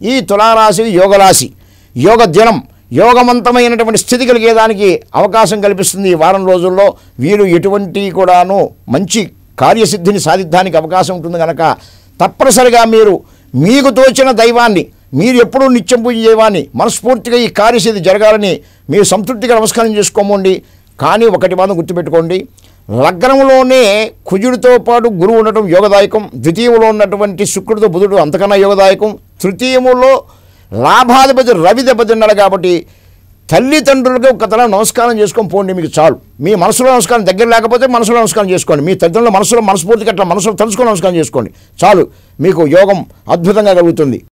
ఈ తులారాశి యోగరాశి యోగ దినం యోగవంతమైనటువంటి స్థితి కలిగేదానికి అవకాశం కల్పిస్తుంది ఈ వారం రోజుల్లో వీరు ఎటువంటి కూడాను మంచి కార్యసిద్ధిని సాధించడానికి అవకాశం ఉంటుంది కనుక తప్పనిసరిగా మీరు మీకు తోచిన దైవాన్ని మీరు ఎప్పుడూ నిత్యం పూజ చేయవాన్ని మనస్ఫూర్తిగా ఈ కార్యసిద్ధి జరగాలని మీరు సంతృప్తిగా నమస్కారం చేసుకోమండి కానీ ఒకటి మాత్రం గుర్తుపెట్టుకోండి లగ్నంలోనే కుజుడితో పాటు గురువు ఉండటం యోగదాయకం ద్వితీయంలో ఉన్నటువంటి శుక్రుడితో బుధుడు అంతకన్నా యోగదాయకం తృతీయములో లాభాధిపతి రవి దెబ్బతిన్నాడు కాబట్టి తల్లిదండ్రులకు ఒక తల నమస్కారం చేసుకొని పోండి మీకు చాలు మీ మనసులో నమస్కారం దగ్గర లేకపోతే మనసులో నమస్కారం చేసుకోండి మీ తల్లిదండ్రుల మనసులో మనస్ఫూర్తిగా అట్లా మనసులో తలుచుకొని నమస్కారం చేసుకోండి చాలు మీకు యోగం అద్భుతంగా కలుగుతుంది